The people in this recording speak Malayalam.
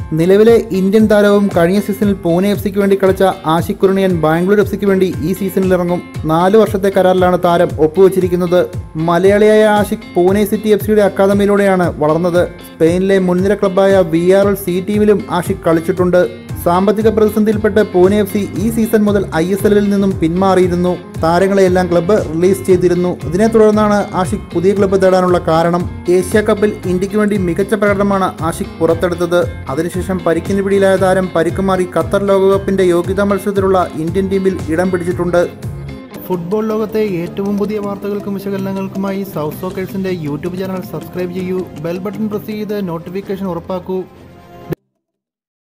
നിലവിലെ ഇന്ത്യൻ താരവും കഴിഞ്ഞ സീസണിൽ പൂനെ എഫ് സിക്ക് വേണ്ടി കളിച്ച ആഷിഖ് കുർണിയൻ ബാംഗ്ലൂർ എഫ് സിക്ക് വേണ്ടി ഈ സീസണിൽ ഇറങ്ങും നാല് വർഷത്തെ കരാറിലാണ് താരം ഒപ്പുവച്ചിരിക്കുന്നത് മലയാളിയായ ആഷിഖ് പൂനെ സിറ്റി എഫ് സിയുടെ അക്കാദമിയിലൂടെയാണ് വളർന്നത് സ്പെയിനിലെ മുൻനിര ക്ലബ്ബായ വി ആർ എൽ സി ടീമിലും ആഷിഖ് കളിച്ചിട്ടുണ്ട് സാമ്പത്തിക പ്രതിസന്ധിയിൽപ്പെട്ട് പൂനെ എഫ് സി ഈ സീസൺ മുതൽ ഐ എസ് എല്ലിൽ നിന്നും പിന്മാറിയിരുന്നു താരങ്ങളെയെല്ലാം ക്ലബ്ബ് റിലീസ് ചെയ്തിരുന്നു ഇതിനെ തുടർന്നാണ് ആഷിഖ് പുതിയ ക്ലബ്ബ് തേടാനുള്ള കാരണം ഏഷ്യ കപ്പിൽ ഇന്ത്യക്ക് വേണ്ടി മികച്ച പ്രകടനമാണ് ആഷിഖ് പുറത്തെടുത്തത് അതിനുശേഷം പരിക്കിന് പിടിയിലായ താരം പരിക്ക് മാറി ഖത്തർ ലോകകപ്പിന്റെ യോഗ്യതാ മത്സരത്തിലുള്ള ഇന്ത്യൻ ടീമിൽ ഇടം പിടിച്ചിട്ടുണ്ട് ഫുട്ബോൾ ലോകത്തെ ഏറ്റവും പുതിയ വാർത്തകൾക്കും വിശകലനങ്ങൾക്കുമായി സൗത്ത് സോക്കേഴ്സിന്റെ യൂട്യൂബ് ചാനൽ സബ്സ്ക്രൈബ് ചെയ്യൂ ബെൽ ബട്ടൺ പ്രസ് ചെയ്ത് നോട്ടിഫിക്കേഷൻ ഉറപ്പാക്കൂ